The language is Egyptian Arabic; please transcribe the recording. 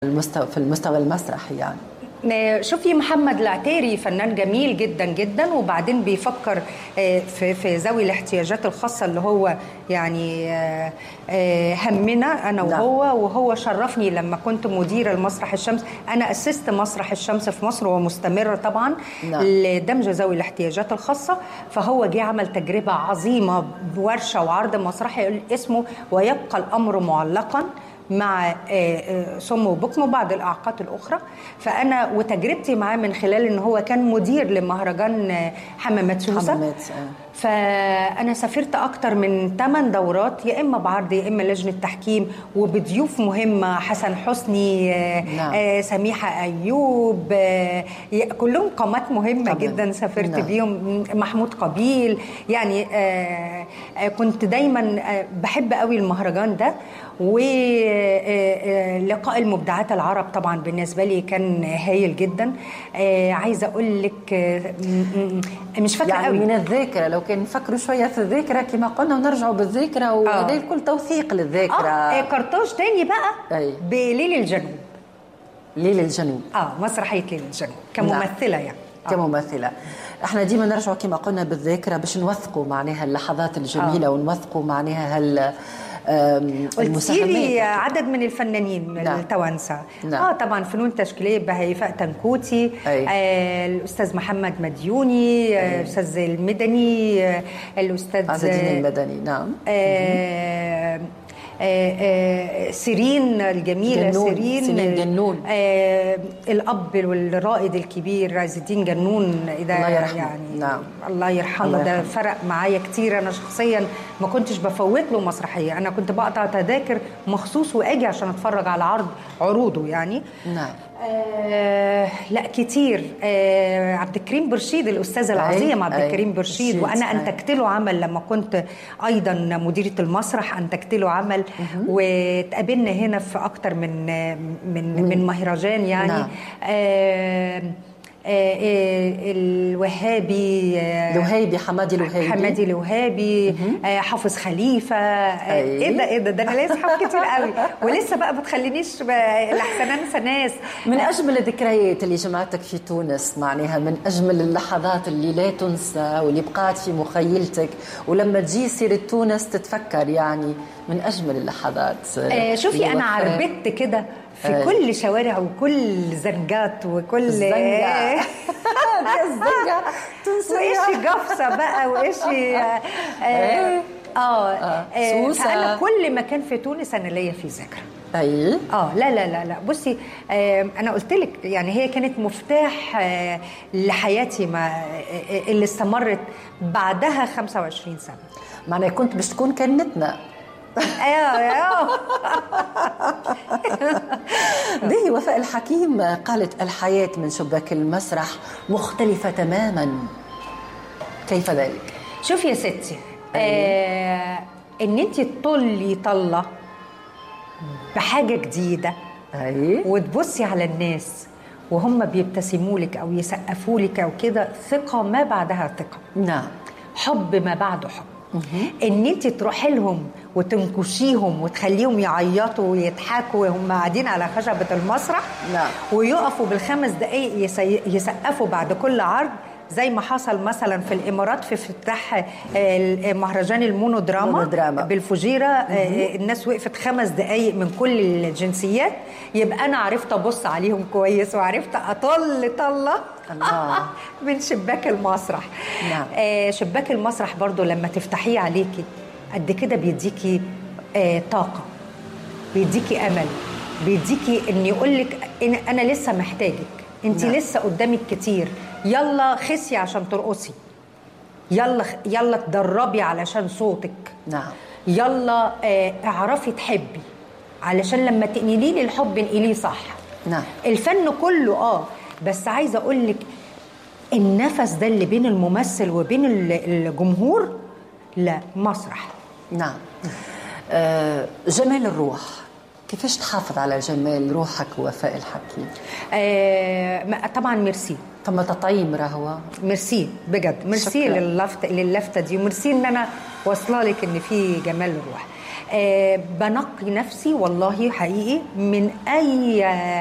المستوى في المستوى المسرحي يعني شوفي محمد العتيري فنان جميل جدا جدا وبعدين بيفكر آه، في في ذوي الاحتياجات الخاصه اللي هو يعني آه، آه، همنا انا نعم. وهو وهو شرفني لما كنت مديره المسرح الشمس انا اسست مسرح الشمس في مصر ومستمره طبعا نعم. لدمج ذوي الاحتياجات الخاصه فهو جه عمل تجربه عظيمه بورشه وعرض مسرحي اسمه ويبقى الامر معلقا مع آه، آه، صم وبكم وبعض الاعاقات الاخرى فانا وتجربتي معاه من خلال ان هو كان مدير لمهرجان آه، حمامات سوسه حمامات، آه. فانا سافرت اكتر من 8 دورات يا اما بعرض يا اما لجنه تحكيم وبضيوف مهمه حسن حسني آه، نعم. آه، سميحه ايوب آه، ي- كلهم قامات مهمه طبعاً. جدا سافرت نعم. بيهم محمود قبيل يعني آه، آه، كنت دايما آه، بحب قوي المهرجان ده ولقاء المبدعات العرب طبعا بالنسبه لي كان هايل جدا آه، عايزه اقول لك آه، م- م- مش فاكره يعني قوي من الذاكره لو كان نفكروا شويه في الذاكره كما قلنا ونرجعوا بالذاكره وهذا الكل توثيق للذاكره اه آه، كرتوج تاني بقى أي. بليل الجنوب ليل الجنوب اه مسرحيه ليل الجنوب كممثله يعني آه. كممثله احنا ديما نرجعوا كما قلنا بالذاكره باش نوثقوا معناها اللحظات الجميله آه. ونوثقوا معناها هال آم، قلتي لي المساهمات عدد من الفنانين نعم. التوانسه نعم. اه طبعا فنون تشكيليه بهيفاء تنكوتي أي. آه الاستاذ محمد مديوني آه الاستاذ المدني آه الاستاذ عز الدين المدني نعم آه آه آه سيرين الجميلة جنون، سيرين سيرين جنون. آه الأب والرائد الكبير عز الدين جنون إذا الله يرحمه. يعني نعم. الله يرحمه الله ده يرحمه. فرق معايا كتير أنا شخصيا ما كنتش بفوت له مسرحية أنا كنت بقطع تذاكر مخصوص وأجي عشان أتفرج على عرض عروضه يعني نعم آه لا كتير آه عبد الكريم برشيد الاستاذ العظيم عبد أي. الكريم برشيد برشيد، وانا أي. انتجت له عمل لما كنت ايضا مديره المسرح انتجت له عمل واتقابلنا هنا في اكتر من من من مهرجان يعني نعم. آه آه آه الوهابي آه الوهيبي حمادي الوهيبي حمادي الوهابي آه حافظ خليفه آه أي. ايه ده ايه ده ده انا ليا اصحاب كتير قوي ولسه بقى ما تخلينيش بقى- لحسن انسى ناس من اجمل الذكريات اللي جمعتك في تونس معناها من اجمل اللحظات اللي لا تنسى واللي بقات في مخيلتك ولما تجي سيره تونس تتفكر يعني من اجمل اللحظات آه شوفي اللي انا وقتها- عربت كده في أي. كل شوارع وكل زنجات وكل الزنجة. دي الزنجة تونسية. وايش قفصه بقى وايش اه إيه. اه, آه. آه سوسة. فانا كل مكان في تونس انا ليا فيه ذكرى اي اه لا لا لا لا بصي آه انا قلت لك يعني هي كانت مفتاح آه لحياتي ما آه اللي استمرت بعدها 25 سنه معناها كنت باش تكون كنتنا ايوه ايوه به وفاء الحكيم قالت الحياة من شباك المسرح مختلفة تماما كيف ذلك؟ شوفي يا ستي آه ان انت تطلي طله بحاجه جديده أي وتبصي على الناس وهم بيبتسموا لك او يسقفوا لك او كده ثقه ما بعدها ثقه نعم حب ما بعده حب ان انت تروحي لهم وتنكشيهم وتخليهم يعيطوا ويضحكوا وهم قاعدين على خشبه المسرح نعم. ويقفوا بالخمس دقائق يسي- يسقفوا بعد كل عرض زي ما حصل مثلا في الامارات في افتتاح آه، مهرجان المونودراما المونودراما. بالفجيره آه، الناس وقفت خمس دقائق من كل الجنسيات يبقى انا عرفت ابص عليهم كويس وعرفت اطل طله الله. من شباك المسرح نعم. آه شباك المسرح برضو لما تفتحيه عليكي قد كده بيديكي آه طاقه بيديكي امل بيديكي ان يقول لك إن انا لسه محتاجك انت نعم. لسه قدامك كتير يلا خسي عشان ترقصي يلا يلا تدربي علشان صوتك نعم يلا آه، اعرفي تحبي علشان لما تنقلي لي الحب انقليه صح نعم. الفن كله اه بس عايزه اقول لك النفس ده اللي بين الممثل وبين ال- الجمهور لا مسرح نعم آه جمال الروح كيفاش تحافظ على جمال روحك وفاء الحكيم؟ آه ما- طبعا ميرسي ثم تطعيم رهوة ميرسي بجد ميرسي شكراً. للفت للفته دي وميرسي ان انا واصله لك ان في جمال الروح آه، بنقي نفسي والله حقيقي من اي